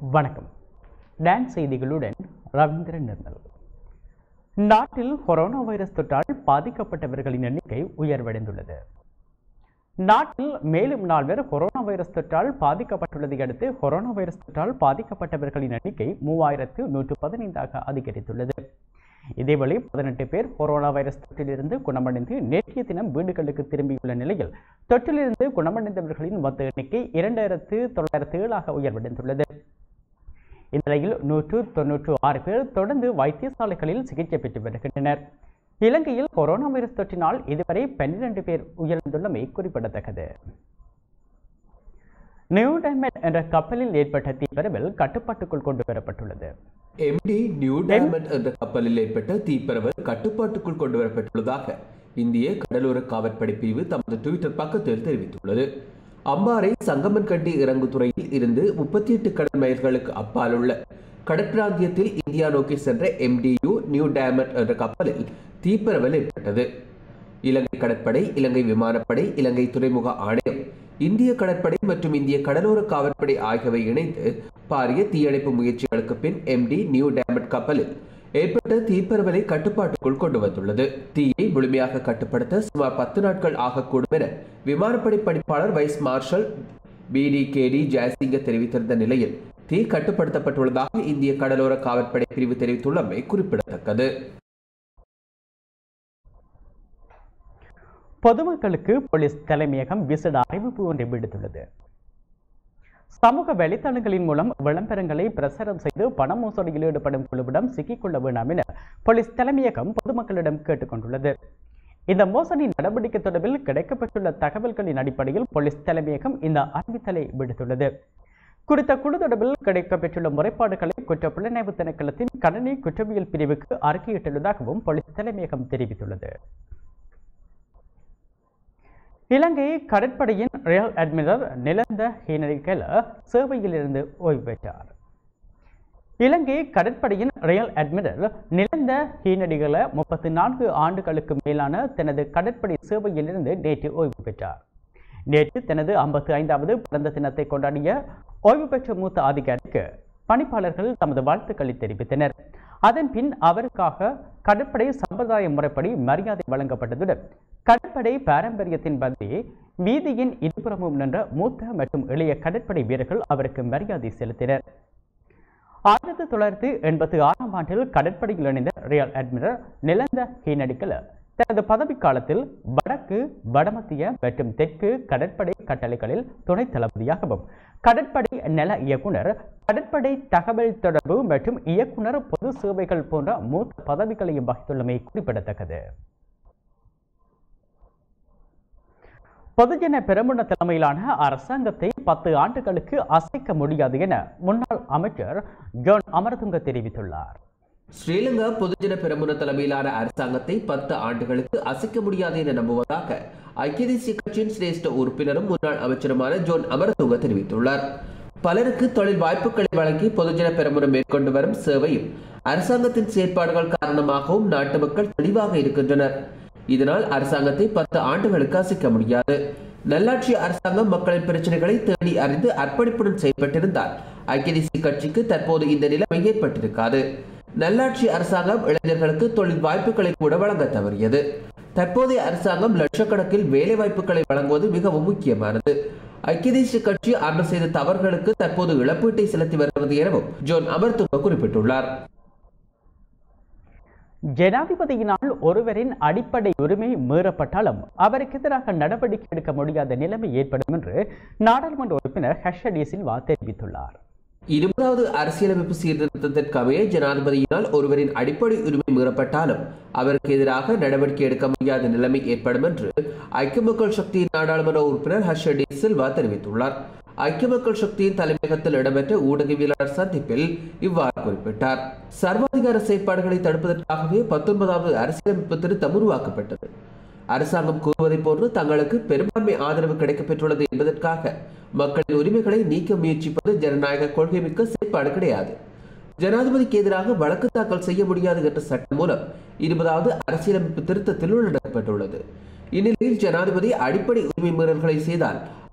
வணக்கம் டான்ஸ் செய்திகளுடன் ரவீந்திரன் நிர்மல் நாட்டில் கொரோனா வைரஸ் தொற்றால் பாதிக்கப்பட்டவர்களின் எண்ணிக்கை உயர்வடைந்துள்ளது நாட்டில் மேலும் நால்வர் கொரோனா வைரஸ் தொற்றால் பாதிக்கப்பட்டுள்ளதை அடுத்து கொரோனா வைரஸ் தொற்றால் பாதிக்கப்பட்டவர்களின் எண்ணிக்கை மூவாயிரத்து நூற்று பதினைந்தாக அதிகரித்துள்ளது இதேவேளை பதினெட்டு பேர் கொரோனா வைரஸ் தொற்றிலிருந்து குணமடைந்து நேற்றைய தினம் வீடுகளுக்கு திரும்பியுள்ள நிலையில் தொற்றிலிருந்து குணமடைந்தவர்களின் மொத்த எண்ணிக்கை இரண்டாயிரத்து தொள்ளாயிரத்து ஏழாக உயர்வடைந்துள்ளது இந்நிலையில் நூற்று தொன்னூற்று ஆறு பேர் தொடர்ந்து வைத்தியசாலைகளில் சிகிச்சை பெற்று வருகின்றனர் இலங்கையில் கொரோனா வைரஸ் தொற்றினால் இதுவரை பன்னிரண்டு பேர் உயிரிழந்துள்ளமை குறிப்பிடத்தக்கது நியூ டைமண்ட் என்ற கப்பலில் ஏற்பட்ட தீப்பரவல் கட்டுப்பாட்டுக்குள் கொண்டு வரப்பட்டுள்ளது எம்டி நியூ டைமண்ட் என்ற கப்பலில் ஏற்பட்ட தீப்பரவல் கட்டுப்பாட்டுக்குள் கொண்டு வரப்பட்டுள்ளதாக இந்திய கடலோர காவற்படை பிரிவு தமது டுவிட்டர் பக்கத்தில் தெரிவித்துள்ளது அம்பாறை சங்கமன்கண்டி இறங்குதுறையில் இருந்து முப்பத்தி எட்டு கடல் மைல்களுக்கு அப்பால் உள்ள கடற்பிராந்தியத்தில் இந்தியா நோக்கி சென்ற எம்டியு நியூ டைமண்ட் என்ற கப்பலில் தீப்பரவல் ஏற்பட்டது இலங்கை கடற்படை இலங்கை விமானப்படை இலங்கை துறைமுக ஆணையம் இந்திய கடற்படை மற்றும் இந்திய கடலோர காவற்படை ஆகியவை இணைந்து பாரிய தீயணைப்பு முயற்சிகளுக்கு பின் எம்டி நியூ டேமட் கப்பலில் ஏற்பட்ட தீப்பரவலை கட்டுப்பாட்டுக்குள் கொண்டு வந்துள்ளது தீயை முழுமையாக கட்டுப்படுத்த சுமார் பத்து நாட்கள் ஆகக்கூடும் என விமானப்படை பணிப்பாளர் வைஸ் மார்ஷல் பிடி கேடி ஜெயசிங்க தெரிவித்திருந்த நிலையில் தீ கட்டுப்படுத்தப்பட்டுள்ளதாக இந்திய கடலோர காவற்படை பிரிவு தெரிவித்துள்ளமை குறிப்பிடத்தக்கது பொதுமக்களுக்கு போலீஸ் தலைமையகம் விசேட அறிவிப்பு ஒன்றை விடுத்துள்ளது சமூக வலைத்தளங்களின் மூலம் விளம்பரங்களை பிரசாரம் செய்து பண மோசடியில் ஈடுபடும் குழுவிடம் சிக்கிக்கொள்ள வேண்டாம் என போலீஸ் தலைமையகம் பொதுமக்களிடம் கேட்டுக்கொண்டுள்ளது இந்த மோசடி நடவடிக்கை தொடர்பில் கிடைக்கப்பட்டுள்ள தகவல்களின் அடிப்படையில் போலீஸ் தலைமையகம் இந்த அறிவித்தலை விடுத்துள்ளது குறித்த குழு தொடர்பில் கிடைக்கப்பெற்றுள்ள முறைப்பாடுகளை குற்ற புலனாய்வு திணைக்களத்தின் கணனி குற்றவியல் பிரிவுக்கு அறிக்கையிட்டுள்ளதாகவும் போலீஸ் தலைமையகம் தெரிவித்துள்ளது இலங்கை கடற்படையின் ரியல் அட்மிரல் நிலந்த ஹீனரிகல சேவையிலிருந்து ஓய்வு பெற்றார் இலங்கை கடற்படையின் ரியல் அட்மிரல் நிலந்த ஹீனடிகல முப்பத்தி நான்கு ஆண்டுகளுக்கு மேலான தனது கடற்படை சேவையிலிருந்து நேற்று ஓய்வு பெற்றார் நேற்று தனது ஐம்பத்தி ஐந்தாவது பிறந்த தினத்தை கொண்டாடிய ஓய்வு பெற்ற மூத்த அதிகாரிக்கு பணிப்பாளர்கள் தமது வாழ்த்துக்களை தெரிவித்தனர் அதன் பின் அவருக்காக கடற்படை சம்பிரதாய முறைப்படி மரியாதை வழங்கப்பட்டதுடன் கடற்படை பாரம்பரியத்தின் பந்தி வீதியின் இருபுறமும் நின்ற மூத்த மற்றும் இளைய கடற்படை வீரர்கள் அவருக்கு மரியாதை செலுத்தினர் ஆயிரத்தி தொள்ளாயிரத்தி எண்பத்தி ஆறாம் ஆண்டில் கடற்படையில் இணைந்த ரியல் அட்மிரல் நிலந்த ஹீனடிக்கல தனது பதவிக்காலத்தில் வடக்கு வடமத்திய மற்றும் தெற்கு கடற்படை கட்டளைகளில் துணை தளபதியாகவும் கடற்படை நல இயக்குனர் கடற்படை தகவல் தொடர்பு மற்றும் இயக்குனர் பொது சேவைகள் போன்ற மூத்த பதவிகளையும் வகித்துள்ளமை குறிப்பிடத்தக்கது பொதுஜன பெருமுன தலைமையிலான அரசாங்கத்தை பத்து ஆண்டுகளுக்கு அசைக்க முடியாது என முன்னாள் அமைச்சர் ஜோன் அமரதுங்க தெரிவித்துள்ளார் ஸ்ரீலங்கா பொதுஜன பெரமுன தலைமையிலான அரசாங்கத்தை பத்து ஆண்டுகளுக்கு அசைக்க முடியாது என நம்புவதாக ஐக்கிய தேசிய கட்சியின் சிரேஷ்ட உறுப்பினரும் முன்னாள் அமைச்சருமான ஜோன் அமரதுங்க தெரிவித்துள்ளார் பலருக்கு தொழில் வாய்ப்புகளை வழங்கி பொதுஜன பெரமுனம் மேற்கொண்டு வரும் சேவையும் அரசாங்கத்தின் செயற்பாடுகள் காரணமாகவும் நாட்டு மக்கள் தெளிவாக இருக்கின்றனர் இதனால் அரசாங்கத்தை பத்து ஆண்டுகளுக்கு அசைக்க முடியாது நல்லாட்சி அரசாங்கம் மக்களின் பிரச்சனைகளை தேடி அறிந்து அர்ப்பணிப்புடன் செயல்பட்டிருந்தால் ஐக்கிய தேசிய கட்சிக்கு தற்போது இந்த நிலைமை ஏற்பட்டிருக்காது நல்லாட்சி அரசாங்கம் இளைஞர்களுக்கு தொழில் வாய்ப்புகளை கூட வழங்க தவறியது தற்போதைய அரசாங்கம் லட்சக்கணக்கில் வேலை வாய்ப்புகளை வழங்குவது மிகவும் முக்கியமானது ஐக்கிய தேசிய கட்சி அன்று செய்த தவறுகளுக்கு தற்போது இழப்பீட்டை செலுத்தி வருகிறது எனவும் ஜோன் அமர்துங்க குறிப்பிட்டுள்ளார் ஜனாதிபதியினால் ஒருவரின் அடிப்படை உரிமை மீறப்பட்டாலும் அவருக்கு எதிராக நடவடிக்கை எடுக்க முடியாத நிலைமை ஏற்படும் என்று நாடாளுமன்ற உறுப்பினர் ஹர்ஷடி சில்வா தெரிவித்துள்ளார் இருபதாவது அரசியலமைப்பு சீர்திருத்தத்திற்கமைய ஜனாதிபதியினால் ஒருவரின் அடிப்படை உரிமை மீறப்பட்டாலும் அவருக்கு எதிராக நடவடிக்கை எடுக்க முடியாத நிலைமை ஏற்படும் என்று ஐக்கிய மக்கள் சக்தியின் நாடாளுமன்ற உறுப்பினர் ஹர்ஷ டி சில்வா தெரிவித்துள்ளார் ஐக்கிய மக்கள் சக்தியின் தலைமையகத்தில் இடம்பெற்ற ஊடகவியலாளர் சந்திப்பில் இவ்வாறு குறிப்பிட்டார் சர்வாதிகார செயற்பாடுகளை தடுப்பதற்காகவே பத்தொன்பதாவது அரசியலமைப்பு திருத்தம் உருவாக்கப்பட்டது அரசாங்கம் கூறுவதை போன்று தங்களுக்கு பெரும்பான்மை ஆதரவு கிடைக்கப்பெற்றுள்ளது என்பதற்காக மக்களின் உரிமைகளை நீக்க முயற்சிப்பது ஜனநாயக கொள்கை மிக்க செயற்பாடு கிடையாது ஜனாதிபதிக்கு எதிராக வழக்கு தாக்கல் செய்ய முடியாது என்ற சட்டம் மூலம் இருபதாவது அரசியலமைப்பு திருத்தத்தில் உள்ளடக்கப்பட்டுள்ளது இந்நிலையில் ஜனாதிபதி அடிப்படை உரிமை மீறல்களை செய்தால்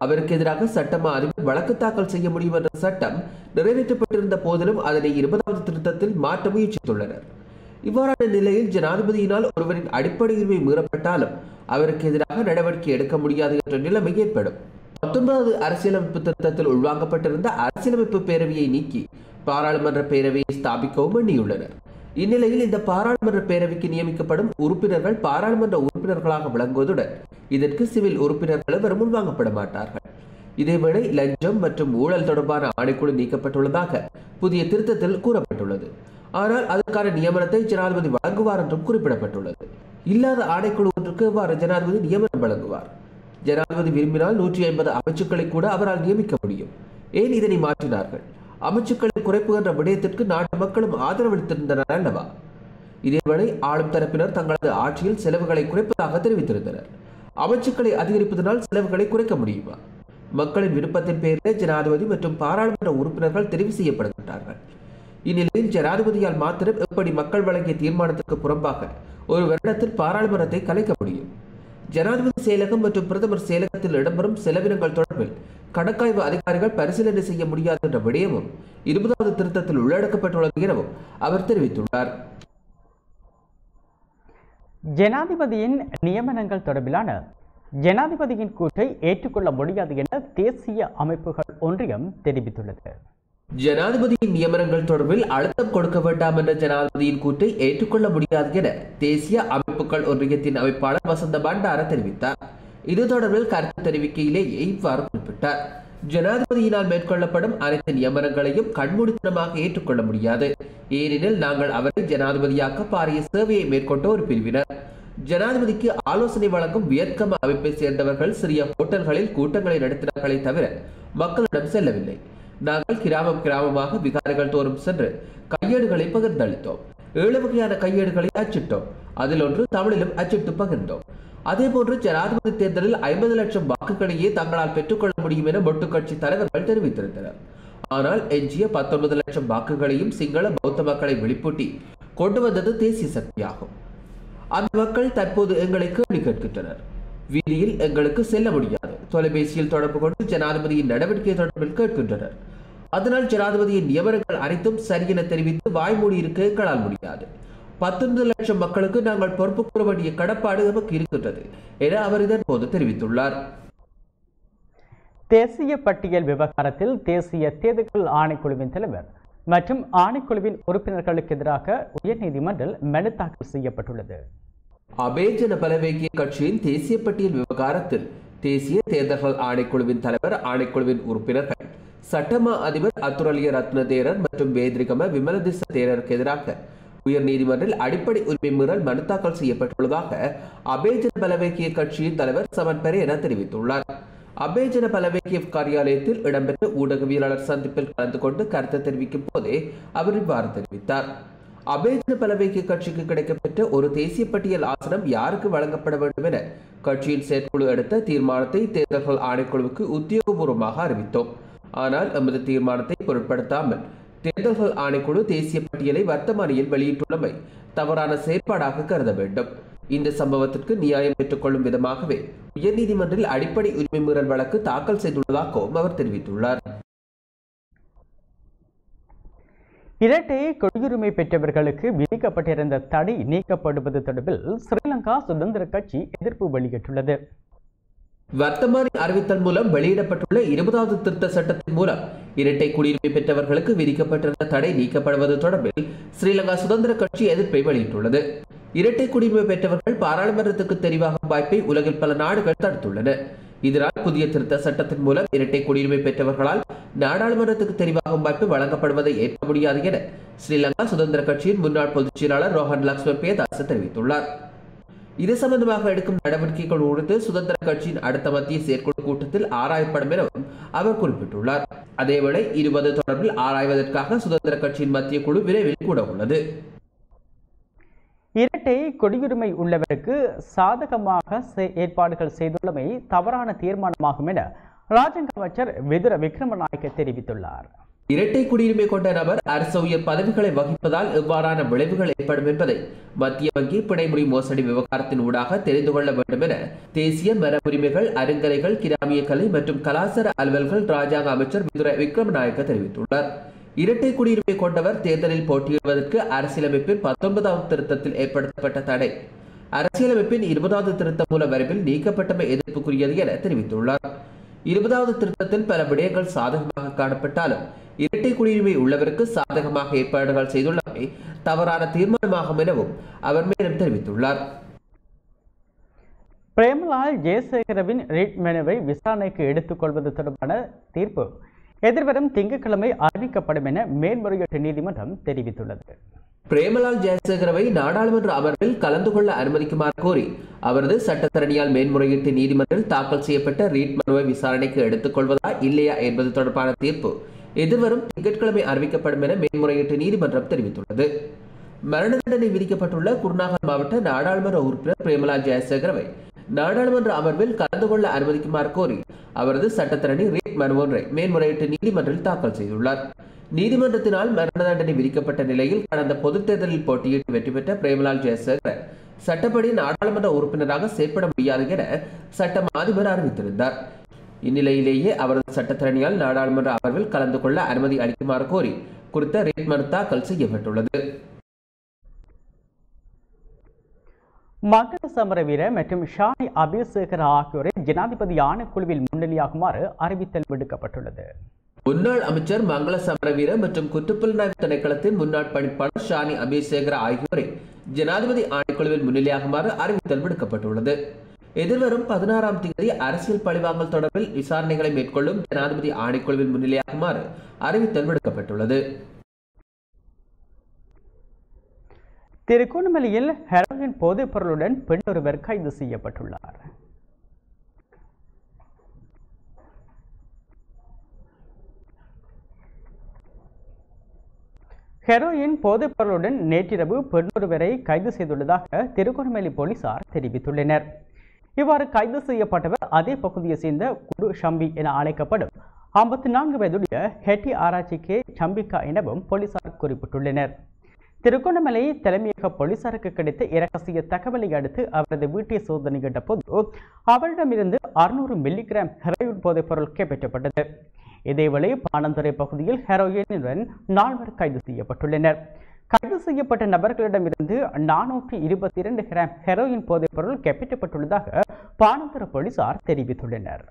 அவருக்கு எதிராக சட்டமா அதிபர் வழக்கு தாக்கல் செய்ய முடியும் என்ற சட்டம் நிறைவேற்றப்பட்டிருந்த போதிலும் அதனை இருபதாவது திருத்தத்தில் மாற்ற முயற்சித்துள்ளனர் இவ்வாறான நிலையில் ஜனாதிபதியினால் ஒருவரின் அடிப்படை உரிமை மீறப்பட்டாலும் அவருக்கு எதிராக நடவடிக்கை எடுக்க முடியாது என்ற நிலைமை ஏற்படும் பத்தொன்பதாவது அரசியலமைப்பு திருத்தத்தில் உள்வாங்கப்பட்டிருந்த அரசியலமைப்பு பேரவையை நீக்கி பாராளுமன்ற பேரவையை ஸ்தாபிக்கவும் எண்ணியுள்ளனர் இந்நிலையில் இந்த பாராளுமன்ற பேரவைக்கு நியமிக்கப்படும் உறுப்பினர்கள் பாராளுமன்ற உறுப்பினர்களாக விளங்குவதுடன் இதற்கு சிவில் உறுப்பினர்கள் எவரும் உள்வாங்கப்பட மாட்டார்கள் இதேவேளை லஞ்சம் மற்றும் ஊழல் தொடர்பான ஆணைக்குழு நீக்கப்பட்டுள்ளதாக புதிய திருத்தத்தில் கூறப்பட்டுள்ளது ஆனால் அதற்கான நியமனத்தை ஜனாதிபதி வழங்குவார் என்றும் குறிப்பிடப்பட்டுள்ளது இல்லாத ஆணைக்குழு ஒன்றுக்கு எவ்வாறு ஜனாதிபதி நியமனம் வழங்குவார் ஜனாதிபதி விரும்பினால் நூற்றி ஐம்பது அமைச்சுக்களை கூட அவரால் நியமிக்க முடியும் ஏன் இதனை மாற்றினார்கள் அமைச்சுக்களின் குறைப்பு என்ற விடயத்திற்கு நாட்டு மக்களும் ஆதரவளித்திருந்தனர் அல்லவா இதேவேளை ஆளும் தரப்பினர் தங்களது ஆட்சியில் செலவுகளை குறைப்பதாக தெரிவித்திருந்தனர் அமைச்சுக்களை அதிகரிப்பதனால் செலவுகளை குறைக்க முடியுமா மக்களின் விருப்பத்தின் பேரில் ஜனாதிபதி மற்றும் பாராளுமன்ற உறுப்பினர்கள் தெரிவு செய்யப்படுகின்றார்கள் இந்நிலையில் ஜனாதிபதியால் மாத்திரம் எப்படி மக்கள் வழங்கிய தீர்மானத்திற்கு புறம்பாக ஒரு வருடத்தில் பாராளுமன்றத்தை கலைக்க முடியும் ஜனாதிபதி செயலகம் மற்றும் பிரதமர் செயலகத்தில் இடம்பெறும் செலவினங்கள் தொடர்பில் கணக்காய்வு அதிகாரிகள் பரிசீலனை செய்ய முடியாது என்ற விடயமும் இருபதாவது திருத்தத்தில் உள்ளடக்கப்பட்டுள்ளது எனவும் அவர் தெரிவித்துள்ளார் ஜனாதிபதியின் நியமனங்கள் தொடர்பிலான ஜனாதிபதியின் கூற்றை ஏற்றுக்கொள்ள முடியாது என தேசிய அமைப்புகள் ஒன்றியம் தெரிவித்துள்ளது ஜனாதிபதியின் நியமனங்கள் தொடர்பில் அழுத்தம் கொடுக்க வேண்டாம் என்ற ஜனாதிபதியின் கூற்றை ஏற்றுக்கொள்ள முடியாது என தேசிய அமைப்புகள் ஒன்றியத்தின் அமைப்பாளர் வசந்த பண்டார தெரிவித்தார் இது தொடர்பில் கருத்து தெரிவிக்கையிலேயே இவ்வாறு குறிப்பிட்டார் ஜனாதிபதியினால் மேற்கொள்ளப்படும் அனைத்து நியமனங்களையும் கண்மூடித்தனமாக ஏற்றுக்கொள்ள முடியாது ஏனெனில் நாங்கள் அவரை ஜனாதிபதியாக்க பாரிய சேவையை மேற்கொண்ட ஒரு பிரிவினர் ஜனாதிபதிக்கு ஆலோசனை வழங்கும் வியட்கம அமைப்பை சேர்ந்தவர்கள் சிறிய ஹோட்டல்களில் கூட்டங்களை நடத்தினார்களே தவிர மக்களிடம் செல்லவில்லை நாங்கள் கிராமம் கிராமமாக விகாரைகள் தோறும் சென்று கையேடுகளை பகிர்ந்தளித்தோம் ஏழு வகையான கையேடுகளை அச்சிட்டோம் அதில் ஒன்று தமிழிலும் அச்சிட்டு பகிர்ந்தோம் அதேபோன்று ஜனாதிபதி தேர்தலில் ஐம்பது லட்சம் வாக்குகளையே தங்களால் பெற்றுக்கொள்ள முடியும் என மொட்டு கட்சி தலைவர்கள் தெரிவித்திருந்தனர் ஆனால் எஞ்சிய பத்தொன்பது லட்சம் வாக்குகளையும் சிங்கள பௌத்த மக்களை வெளிப்பூட்டி கொண்டு வந்தது தேசிய சக்தியாகும் அந்த மக்கள் தற்போது எங்களை கேள்வி கேட்கின்றனர் வீதியில் எங்களுக்கு செல்ல முடியாது தொலைபேசியில் தொடர்பு கொண்டு ஜனாதிபதியின் நடவடிக்கை தொடர்பில் கேட்கின்றனர் அதனால் ஜனாதிபதியின் நியமனங்கள் அனைத்தும் சரியென தெரிவித்து வாய்மூடி இருக்க எங்களால் முடியாது பத்தொன்பது லட்சம் மக்களுக்கு நாங்கள் பொறுப்பு கூற வேண்டிய கடப்பாடு நமக்கு இருக்கின்றது என அவர் இதன் போது தெரிவித்துள்ளார் தேசிய பட்டியல் விவகாரத்தில் தேசிய தேர்தல்கள் ஆணைக்குழுவின் தலைவர் மற்றும் ஆணைக்குழுவின் உறுப்பினர்களுக்கு எதிராக உயர்நீதிமன்றில் மனு தாக்கல் செய்யப்பட்டுள்ளது அபேஜன பலவேகிய கட்சியின் தேசிய பட்டியல் விவகாரத்தில் தேசிய தேர்தல்கள் ஆணைக்குழுவின் தலைவர் ஆணைக்குழுவின் உறுப்பினர்கள் சட்டமா அதிபர் அத்துரலிய ரத்ன தேரர் மற்றும் வேதிரிகம விமலதிச தேரருக்கு எதிராக உயர் நீதிமன்றில் அடிப்படை உரிமை மீறல் மனு தாக்கல் செய்யப்பட்டுள்ளதாக அபேஜன பலவேகிய கட்சியின் தலைவர் சமன் பெரேரா தெரிவித்துள்ளார் அபேஜன பலவேகிய காரியாலயத்தில் இடம்பெற்ற ஊடகவியலாளர் சந்திப்பில் கலந்து கொண்டு கருத்து தெரிவிக்கும் போதே அவர் இவ்வாறு தெரிவித்தார் அபேஜன பலவேகிய கட்சிக்கு கிடைக்கப்பெற்ற ஒரு தேசிய பட்டியல் ஆசனம் யாருக்கு வழங்கப்பட வேண்டும் என கட்சியின் செயற்குழு எடுத்த தீர்மானத்தை தேர்தல்கள் ஆணைக்குழுவுக்கு உத்தியோகபூர்வமாக அறிவித்தோம் ஆனால் எமது தீர்மானத்தை பொருட்படுத்தாமல் தேர்தல்கள் ஆணைக்குழு தேசிய பட்டியலை வர்த்தமானியில் வெளியிட்டுள்ளமை தவறான செயற்பாடாக கருத வேண்டும் இந்த சம்பவத்திற்கு நியாயம் பெற்றுக்கொள்ளும் விதமாகவே உயர்நீதிமன்றில் அடிப்படை உரிமை மீறல் வழக்கு தாக்கல் செய்துள்ளதாகவும் அவர் தெரிவித்துள்ளார் இரட்டை குடியுரிமை பெற்றவர்களுக்கு விதிக்கப்பட்டிருந்த தடை நீக்கப்படுவது தொடர்பில் ஸ்ரீலங்கா சுதந்திர கட்சி எதிர்ப்பு வெளியிட்டுள்ளது வர்த்தமானி அறிவித்தல் மூலம் வெளியிடப்பட்டுள்ள இருபதாவது திருத்த சட்டத்தின் மூலம் இரட்டை குடியுரிமை பெற்றவர்களுக்கு விதிக்கப்பட்டிருந்த தடை நீக்கப்படுவது தொடர்பில் ஸ்ரீலங்கா சுதந்திர கட்சி எதிர்ப்பை வெளியிட்டுள்ளது இரட்டை குடியுரிமை பெற்றவர்கள் பாராளுமன்றத்துக்கு தெரிவாகும் வாய்ப்பை உலகில் பல நாடுகள் தடுத்துள்ளன இதனால் புதிய திருத்த சட்டத்தின் மூலம் இரட்டை குடியுரிமை பெற்றவர்களால் நாடாளுமன்றத்துக்கு தெரிவாகும் வாய்ப்பு வழங்கப்படுவதை ஏற்க முடியாது என ஸ்ரீலங்கா சுதந்திர கட்சியின் முன்னாள் பொதுச் செயலாளர் ரோஹன் லக்ஷ்மண் பேதாஸ் தெரிவித்துள்ளார் இது சம்பந்தமாக எடுக்கும் நடவடிக்கைகள் குறித்து சுதந்திர கட்சியின் அடுத்த மத்திய செயற்குழு கூட்டத்தில் ஆராயப்படும் எனவும் அவர் குறிப்பிட்டுள்ளார் அதேவேளை இருபது தொடர்பில் ஆராய்வதற்காக சுதந்திர கட்சியின் மத்திய குழு விரைவில் கூட உள்ளது இரட்டை குடியுரிமை உள்ளவருக்கு சாதகமாக செ- ஏற்பாடுகள் செய்துள்ளமை தவறான தீர்மானமாகும் என ராஜாங்க அமைச்சர் விதுர விக்ரமநாயக்க தெரிவித்துள்ளார் இரட்டை குடியுரிமை கொண்ட நபர் அரசு உயர் பதவிகளை வகிப்பதால் எவ்வாறான விளைவுகள் ஏற்படும் என்பதை மத்திய வங்கி பிணைமுறை மோசடி விவகாரத்தின் ஊடாக தெரிந்து கொள்ள வேண்டும் என தேசிய மர உரிமைகள் அருங்கலைகள் கிராமிய கலை மற்றும் கலாச்சார அலுவல்கள் ராஜாங்க அமைச்சர் விதுர விக்ரமநாயக்க தெரிவித்துள்ளார் இரட்டை குடியுரிமை கொண்டவர் தேர்தலில் போட்டியிடுவதற்கு அரசியலமைப்பின் பத்தொன்பதாவது திருத்தத்தில் ஏற்படுத்தப்பட்ட தடை அரசியலமைப்பின் இருபதாவது திருத்த மூல வரைவில் நீக்கப்பட்டமை எதிர்ப்புக்குரியது என தெரிவித்துள்ளார் இருபதாவது திருத்தத்தில் பல விடயங்கள் சாதகமாக காணப்பட்டாலும் இரட்டை குடியுரிமை உள்ளவருக்கு சாதகமாக ஏற்பாடுகள் செய்துள்ளமை தவறான தீர்மானமாகும் எனவும் அவர் மேலும் தெரிவித்துள்ளார் பிரேமலால் ஜெயசேகரவின் ரிட் மெனுவை விசாரணைக்கு எடுத்துக்கொள்வது தொடர்பான தீர்ப்பு எதிர்வரும் திங்கட்கிழமை அறிவிக்கப்படும் என மேல்முறையீட்டு நீதிமன்றம் தெரிவித்துள்ளது பிரேமலால் ஜெயசேகரவை நாடாளுமன்ற அமர்வில் கலந்து கொள்ள அனுமதிக்குமாறு கோரி அவரது சட்டத்தரணியால் மேன்முறையீட்டு நீதிமன்றில் தாக்கல் செய்யப்பட்ட ரீட் மனுவை விசாரணைக்கு எடுத்துக் கொள்வதா இல்லையா என்பது தொடர்பான தீர்ப்பு எதிர்வரும் திங்கட்கிழமை அறிவிக்கப்படும் என மேன்முறையீட்டு நீதிமன்றம் தெரிவித்துள்ளது மரண தண்டனை விதிக்கப்பட்டுள்ள குருநாகல் மாவட்ட நாடாளுமன்ற உறுப்பினர் பிரேமலால் ஜெயசேகரவை நாடாளுமன்ற அமர்வில் கலந்து கொள்ள அனுமதிக்குமாறு கோரி அவரது சட்டத்தரணி ரீட் மனு ஒன்றை மேன்முறையீட்டு நீதிமன்றில் தாக்கல் செய்துள்ளார் நீதிமன்றத்தினால் மரண தண்டனை விதிக்கப்பட்ட நிலையில் கடந்த பொதுத் தேர்தலில் போட்டியிட்டு வெற்றி பெற்ற பிரேமலால் ஜெயசேகர் சட்டப்படி நாடாளுமன்ற உறுப்பினராக செயற்பட முடியாது என சட்ட அதிபர் அறிவித்திருந்தார் இந்நிலையிலேயே அவரது சட்டத்தரணியால் நாடாளுமன்ற அமர்வில் கலந்து கொள்ள அனுமதி அளிக்குமாறு கோரி குறித்த ரேட் மனு தாக்கல் செய்யப்பட்டுள்ளது மங்கள சமரவீர மற்றும் ஷானி அபிஷேகர் ஆகியோரை ஜனாதிபதி ஆணைக்குழுவில் முன்னிலையாகுமாறு அறிவித்தல் விடுக்கப்பட்டுள்ளது முன்னாள் அமைச்சர் மங்கள சமரவீர மற்றும் குற்றப்புலனாய்வு திணைக்களத்தின் முன்னாள் பணிப்பாளர் ஷானி அபிஷேகர் ஆகியோரை ஜனாதிபதி ஆணைக்குழுவில் முன்னிலையாகுமாறு அறிவித்தல் விடுக்கப்பட்டுள்ளது எதிர்வரும் பதினாறாம் தேதி அரசியல் பழிவாங்கல் தொடர்பில் விசாரணைகளை மேற்கொள்ளும் ஜனாதிபதி ஆணைக்குழுவில் முன்னிலையாகுமாறு அறிவித்தல் விடுக்கப்பட்டுள்ளது திருகோணமலையில் ஹெரோயின் போதைப் பொருளுடன் பெண் ஒருவர் கைது செய்யப்பட்டுள்ளார் ஹெரோயின் போதைப் பொருளுடன் நேற்றிரவு பெண்ணொருவரை கைது செய்துள்ளதாக திருகோணமலை போலீசார் தெரிவித்துள்ளனர் இவ்வாறு கைது செய்யப்பட்டவர் அதே பகுதியை சேர்ந்த குடு ஷம்பி என அழைக்கப்படும் ஐம்பத்தி நான்கு வயதுடைய ஹெட்டி ஆராய்ச்சி கே சம்பிகா எனவும் போலீசார் குறிப்பிட்டுள்ளனர் திருகோணமலை தலைமையக போலீசாருக்கு கிடைத்த இரகசிய தகவலை அடுத்து அவரது வீட்டை சோதனையிட்ட போது அவரிடமிருந்து அறுநூறு மில்லிகிராம் ஹெரோயின் போதைப் பொருள் கைப்பற்றப்பட்டது இதேவேளை பாணந்துறை பகுதியில் ஹெரோயினுடன் நால்வர் கைது செய்யப்பட்டுள்ளனர் கைது செய்யப்பட்ட நபர்களிடமிருந்து நானூற்றி இருபத்தி இரண்டு கிராம் ஹெரோயின் போதைப் பொருள் கைப்பற்றப்பட்டுள்ளதாக பாணந்துறை போலீசார் தெரிவித்துள்ளனர்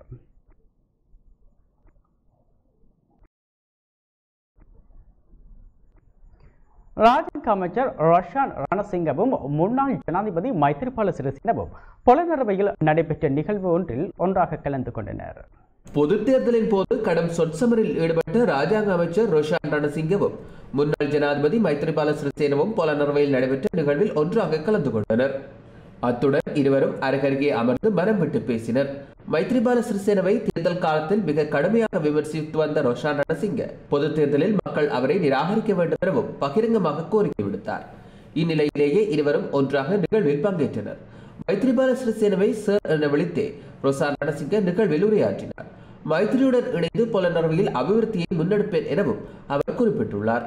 ராஜாங்க அமைச்சர் ரோஷான் ரணசிங்கவும் முன்னாள் ஜனாதிபதி மைத்திரிபால சிறிசேனவும் புலனறுவையில் நடைபெற்ற நிகழ்வு ஒன்றில் ஒன்றாக கலந்து கொண்டனர் பொது தேர்தலின் போது கடும் சொற்சமரில் ஈடுபட்ட ராஜாங்க அமைச்சர் ரோஷான் ரணசிங்கவும் முன்னாள் ஜனாதிபதி மைத்திரிபால சிறிசேனவும் புலனறுவையில் நடைபெற்ற நிகழ்வில் ஒன்றாக கலந்து கொண்டனர் அத்துடன் இருவரும் அருகருகே அமர்ந்து மனம் விட்டு பேசினர் மைத்ரிபால சிறிசேனவை தேர்தல் காலத்தில் மிக கடுமையாக விமர்சித்து வந்த ரோஷான் ரணசிங்க பொது தேர்தலில் மக்கள் அவரை நிராகரிக்க வேண்டும் எனவும் பகிரங்கமாக கோரிக்கை விடுத்தார் இந்நிலையிலேயே இருவரும் ஒன்றாக நிகழ்வில் பங்கேற்றனர் மைத்ரிபால சிறிசேனவை சர் என விழித்தே ரோசான் ரணசிங்க நிகழ்வில் உரையாற்றினார் மைத்ரியுடன் இணைந்து புலனறுவையில் அபிவிருத்தியை முன்னெடுப்பேன் எனவும் அவர் குறிப்பிட்டுள்ளார்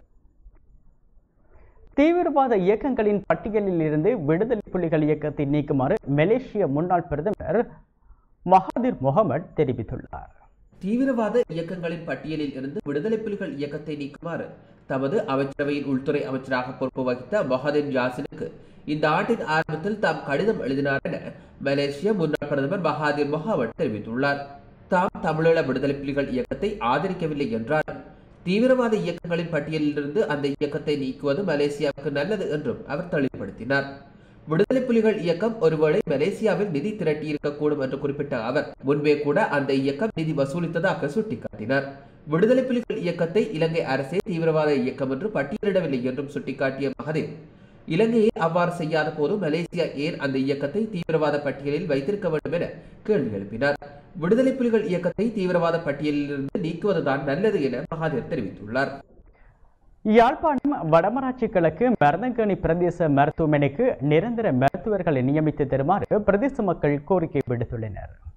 தீவிரவாத இயக்கங்களின் பட்டியலில் இருந்து விடுதலை புலிகள் இயக்கத்தை நீக்குமாறு மலேசிய முன்னாள் பிரதமர் மகாதிர் முகமது தெரிவித்துள்ளார் தீவிரவாத இயக்கங்களின் பட்டியலில் இருந்து விடுதலை புலிகள் இயக்கத்தை நீக்குமாறு தமது அமைச்சரவையின் உள்துறை அமைச்சராக பொறுப்பு வகித்த மொஹதின் யாசினுக்கு இந்த ஆண்டின் ஆரம்பத்தில் தாம் கடிதம் எழுதினார் என மலேசிய முன்னாள் பிரதமர் மகாதிர் முகமது தெரிவித்துள்ளார் தாம் தமிழீழ விடுதலை புலிகள் இயக்கத்தை ஆதரிக்கவில்லை என்றாலும் தீவிரவாத இயக்கங்களின் பட்டியலிலிருந்து அந்த இயக்கத்தை நீக்குவது மலேசியாவுக்கு நல்லது என்றும் அவர் தெளிவுபடுத்தினார் விடுதலை புலிகள் இயக்கம் ஒருவேளை மலேசியாவில் நிதி திரட்டி இருக்கக்கூடும் என்று குறிப்பிட்ட அவர் முன்பே கூட அந்த இயக்கம் நிதி வசூலித்ததாக சுட்டிக்காட்டினார் விடுதலை புலிகள் இயக்கத்தை இலங்கை அரசே தீவிரவாத இயக்கம் என்று பட்டியலிடவில்லை என்றும் சுட்டிக்காட்டிய மகதேவ் இலங்கையை அவ்வாறு செய்யாத போது மலேசியா ஏன் அந்த இயக்கத்தை தீவிரவாத பட்டியலில் வைத்திருக்க வேண்டும் என கேள்வி எழுப்பினார் விடுதலை புலிகள் இயக்கத்தை தீவிரவாத பட்டியலிலிருந்து நீக்குவதுதான் நல்லது என மகாதேர் தெரிவித்துள்ளார் யாழ்ப்பாணம் வடமராட்சி கிழக்கு மருதங்கணி பிரதேச மருத்துவமனைக்கு நிரந்தர மருத்துவர்களை நியமித்து தருமாறு பிரதேச மக்கள் கோரிக்கை விடுத்துள்ளனர்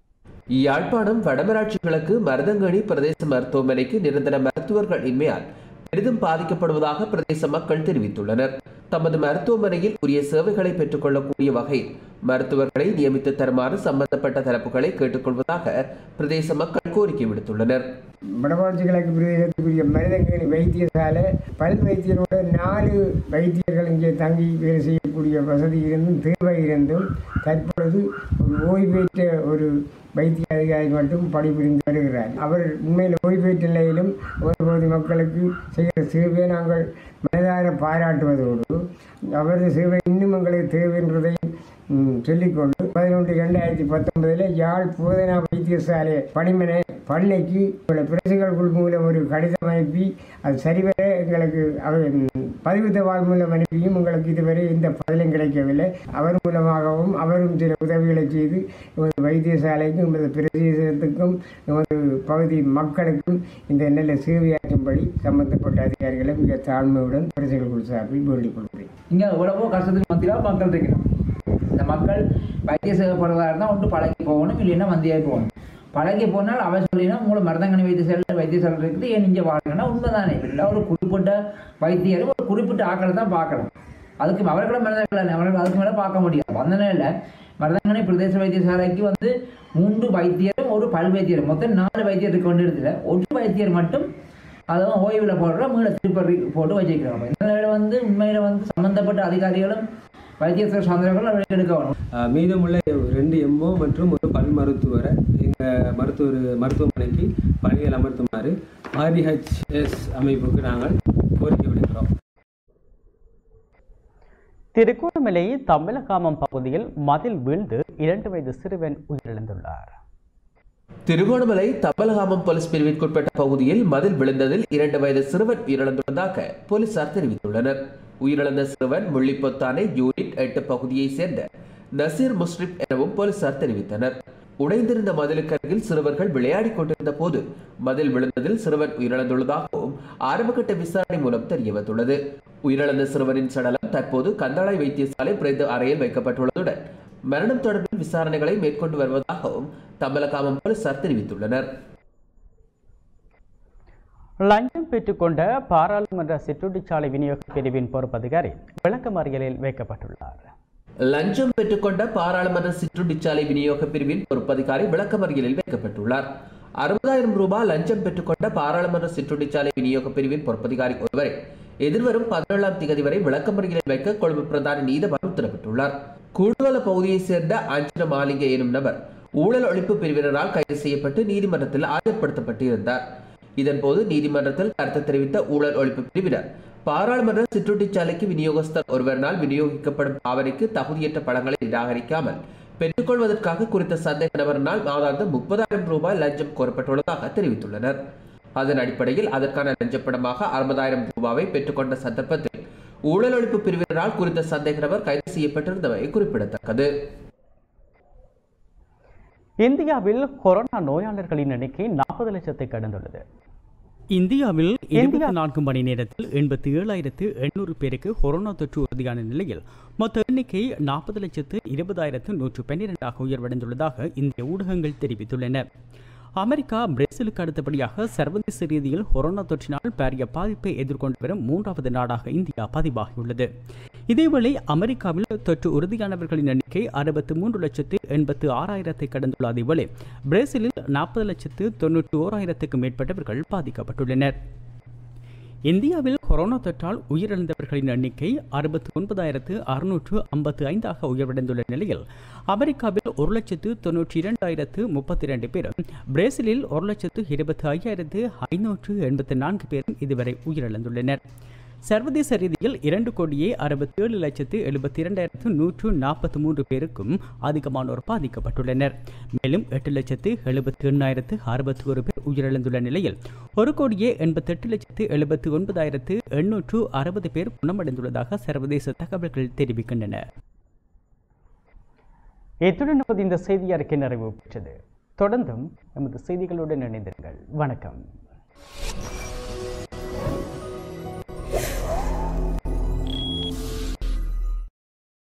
யாழ்ப்பாணம் வடமராட்சி கிழக்கு மருதங்கணி பிரதேச மருத்துவமனைக்கு நிரந்தர மருத்துவர்கள் இன்மையால் பெரிதும் பாதிக்கப்படுவதாக பிரதேச மக்கள் தெரிவித்துள்ளனர் தமது மருத்துவமனையில் உரிய சேவைகளை பெற்றுக்கொள்ளக்கூடிய வகையில் மருத்துவர்களை நியமித்து தருமாறு சம்பந்தப்பட்ட தரப்புகளை கேட்டுக்கொள்வதாக பிரதேச மக்கள் கோரிக்கை விடுத்துள்ளனர் வடமாட்சி கிழக்கு பிரதேசத்துக்குரிய மனிதங்கணி வைத்தியசாலை பல் வைத்தியரோட நாலு வைத்தியர்கள் இங்கே தங்கி வேலை செய்யக்கூடிய வசதி இருந்தும் தேவை இருந்தும் தற்பொழுது ஒரு ஓய்வு பெற்ற ஒரு வைத்திய அதிகாரி மட்டும் பணிபுரிந்து வருகிறார் அவர் உண்மையில் ஓய்வு பெற்ற நிலையிலும் ஒரு பகுதி மக்களுக்கு செய்கிற சேவையை நாங்கள் மனதார பாராட்டுவதோடு அவரது சேவை இன்னும் எங்களுக்கு தேவை என்பதை ம், சொல்லிக்கொண்டு பதினொன்று ரெண்டாயிரத்தி பத்தொன்பதில் யாழ் போதனா வைத்தியசாலை பணிமனை பண்ணைக்கு உள்ள பிரசுகள் குழு மூலம் ஒரு கடிதம் அனுப்பி அது சரிவர எங்களுக்கு அவர் ம், பதிவு தபால் மூலம் அனுப்பியும் உங்களுக்கு இதுவரை எந்த பதிலும் கிடைக்கவில்லை அவர் மூலமாகவும் அவரும் சில உதவிகளை செய்து எமது வைத்தியசாலைக்கும் எமது பிரதேசத்துக்கும் எமது பகுதி மக்களுக்கும் இந்த நல்ல சேவையாற்றும்படி சம்பந்தப்பட்ட அதிகாரிகளை மிக தாழ்மையுடன் பிரசுகள் குழு சார்பில் வேண்டிக் கொள்கிறேன் இங்கே எவ்வளவோ கஷ்டத்துக்கு மத்தியில் மக்கள் இருக்கணும் இந்த மக்கள் வைத்திய சேவைப்படுறதா இருந்தால் ஒன்று பழகி போகணும் இல்லைன்னா மந்தியாகி போகணும் பழகி போனால் அவன் சொல்லினா மூல மருதங்கனி வைத்தியசாலை வைத்தியசாலை இருக்குது ஏன் இங்கே வாழணும்னா உண்மைதானே இல்லை ஒரு குறிப்பிட்ட வைத்தியர் ஒரு குறிப்பிட்ட ஆக்களை தான் பார்க்கலாம் அதுக்கு அவர்களும் மருதங்கள் அவர்கள் அதுக்கு மேலே பார்க்க முடியாது அந்த நிலையில் மருதங்கனி பிரதேச வைத்தியசாலைக்கு வந்து மூன்று வைத்தியரும் ஒரு பல் வைத்தியர் மொத்தம் நாலு வைத்தியர் இருக்க வேண்டிய இடத்துல ஒரு வைத்தியர் மட்டும் அதுவும் ஓய்வில் போடுற மீள திருப்பி போட்டு வச்சிருக்கிறாங்க இந்த நிலையில் வந்து உண்மையில் வந்து சம்மந்தப்பட்ட அதிகாரிகளும் வைத்தியத்துறை சார்ந்தவர்கள் நடவடிக்கை எடுக்க வேணும் ஆஹ் மீதமுள்ள ரெண்டு எம்ஓ மற்றும் ஒரு பல் மருத்துவரை இந்த மருத்துவர் மருத்துவமனைக்கு பணியில் அமர்த்துமாறு ஆர்டிஹெச்எஸ் அமைப்புக்கு நாங்கள் கோரிக்கை விடுக்கிறோம் திருகோணமலை தமிழகாமம் பகுதியில் மதில் வீழ்ந்து இரண்டு வயது சிறுவன் உயிரிழந்துள்ளார் திருகோணமலை தபலகாமம் போலீஸ் பிரிவிற்குட்பட்ட பகுதியில் மதில் விழுந்ததில் இரண்டு வயது சிறுவன் உயிரிழந்துள்ளதாக போலீசார் தெரிவித்துள்ளனர் உயிரிழந்த சிறுவன் முள்ளிப்பொத்தானை யூனிட் எட்டு பகுதியைச் சேர்ந்த நசீர் முஸ்ரிப் எனவும் போலீசார் தெரிவித்தனர் உடைந்திருந்த மதிலுக்கு அருகில் சிறுவர்கள் விளையாடிக் கொண்டிருந்த போது மதில் விழுந்ததில் சிறுவன் உயிரிழந்துள்ளதாகவும் ஆரம்பகட்ட விசாரணை மூலம் தெரியவந்துள்ளது உயிரிழந்த சிறுவனின் சடலம் தற்போது கந்தாளை வைத்தியசாலை பிரேத அறையில் வைக்கப்பட்டுள்ளதுடன் மரணம் தொடர்பில் விசாரணைகளை மேற்கொண்டு வருவதாகவும் தம்பலகாமம் போலீசார் தெரிவித்துள்ளனர் லஞ்சம் பெற்றுக்கொண்ட பாராளுமன்ற சிற்றுண்டிச்சாலை விநியோக பிரிவின் பொறுப்பதிகாரி விளக்கமறியலில் வைக்கப்பட்டுள்ளார் லஞ்சம் பெற்றுக்கொண்ட பாராளுமன்ற சிற்றுண்டிச்சாலை விநியோக பிரிவின் பொறுப்பதிகாரி விளக்கமறியலில் வைக்கப்பட்டுள்ளார் அறுபதாயிரம் ரூபாய் லஞ்சம் பெற்றுக்கொண்ட பாராளுமன்ற சிற்றுண்டிச்சாலை விநியோக பிரிவின் பொறுப்பதிகாரி ஒருவரை எதிர்வரும் பதினேழாம் தேதி வரை விளக்கமறியலில் வைக்க கொழும்பு பிரதான நீதவான் உத்தரவிட்டுள்ளார் கூடுதல பகுதியைச் சேர்ந்த அஞ்சன மாலிங்க எனும் நபர் ஊழல் ஒழிப்பு பிரிவினரால் கைது செய்யப்பட்டு நீதிமன்றத்தில் ஆஜர்படுத்தப்பட்டிருந்தார் இதன்போது நீதிமன்றத்தில் கருத்து தெரிவித்த ஊழல் ஒழிப்பு பிரிவினர் பாராளுமன்ற சிற்றுண்டிச்சாலைக்கு விநியோகஸ்தர் ஒருவரினால் விநியோகிக்கப்படும் பாவனைக்கு தகுதியற்ற பழங்களை நிராகரிக்காமல் பெற்றுக்கொள்வதற்காக குறித்த சந்தேக நபரினால் மாதாந்தம் முப்பதாயிரம் ரூபாய் லஞ்சம் கோரப்பட்டுள்ளதாக தெரிவித்துள்ளனர் அதன் அடிப்படையில் அதற்கான லஞ்சப்பணமாக அறுபதாயிரம் ரூபாவை பெற்றுக்கொண்ட சந்தர்ப்பத்தில் ஊழல் ஒழிப்பு பிரிவினரால் குறித்த சந்தேக நபர் கைது செய்யப்பட்டிருந்தமை குறிப்பிடத்தக்கது இந்தியாவில் கொரோனா நோயாளர்களின் எண்ணிக்கை நாற்பது லட்சத்தை கடந்துள்ளது இந்தியாவில் இருபத்தி நான்கு மணி நேரத்தில் எண்பத்தி ஏழாயிரத்து எண்ணூறு பேருக்கு கொரோனா தொற்று உறுதியான நிலையில் மொத்த எண்ணிக்கை நாற்பது லட்சத்து இருபதாயிரத்து நூற்று பன்னிரெண்டாக உயர்வடைந்துள்ளதாக இந்திய ஊடகங்கள் தெரிவித்துள்ளன அமெரிக்கா பிரேசிலுக்கு அடுத்தபடியாக சர்வதேச ரீதியில் கொரோனா தொற்றினால் பாரிய பாதிப்பை எதிர்கொண்டு வரும் மூன்றாவது நாடாக இந்தியா பதிவாகியுள்ளது இதேவேளை அமெரிக்காவில் தொற்று உறுதியானவர்களின் எண்ணிக்கை அறுபத்து மூன்று லட்சத்து எண்பத்து ஆறாயிரத்தை கடந்துள்ள அதேவேளை பிரேசிலில் நாற்பது லட்சத்து தொன்னூற்றி ஓராயிரத்துக்கும் மேற்பட்டவர்கள் பாதிக்கப்பட்டுள்ளனர் இந்தியாவில் கொரோனா தொற்றால் உயிரிழந்தவர்களின் எண்ணிக்கை அறுபத்தி ஒன்பதாயிரத்து அறுநூற்று ஐம்பத்து ஐந்தாக உயர்வடைந்துள்ள நிலையில் அமெரிக்காவில் ஒரு லட்சத்து தொன்னூற்றி இரண்டாயிரத்து முப்பத்தி இரண்டு பேரும் பிரேசிலில் ஒரு லட்சத்து இருபத்தி ஐயாயிரத்து ஐநூற்று எண்பத்தி நான்கு பேரும் இதுவரை உயிரிழந்துள்ளனர் சர்வதேச ரீதியில் இரண்டு கோடியே அறுபத்தி ஏழு லட்சத்து எழுபத்தி இரண்டாயிரத்து நூற்று நாற்பத்தி மூன்று பேருக்கும் அதிகமானோர் பாதிக்கப்பட்டுள்ளனர் மேலும் எட்டு லட்சத்து எழுபத்தி எண்ணாயிரத்து அறுபத்தி ஒரு பேர் உயிரிழந்துள்ள நிலையில் ஒரு கோடியே எண்பத்தெட்டு லட்சத்து எழுபத்தி ஒன்பதாயிரத்து எண்ணூற்று அறுபது பேர் குணமடைந்துள்ளதாக சர்வதேச தகவல்கள் தெரிவிக்கின்றன இத்துடன் நமது இந்த செய்தி அறிக்கை நிறைவு பெற்றது தொடர்ந்தும் நமது செய்திகளுடன் இணைந்திருங்கள் வணக்கம்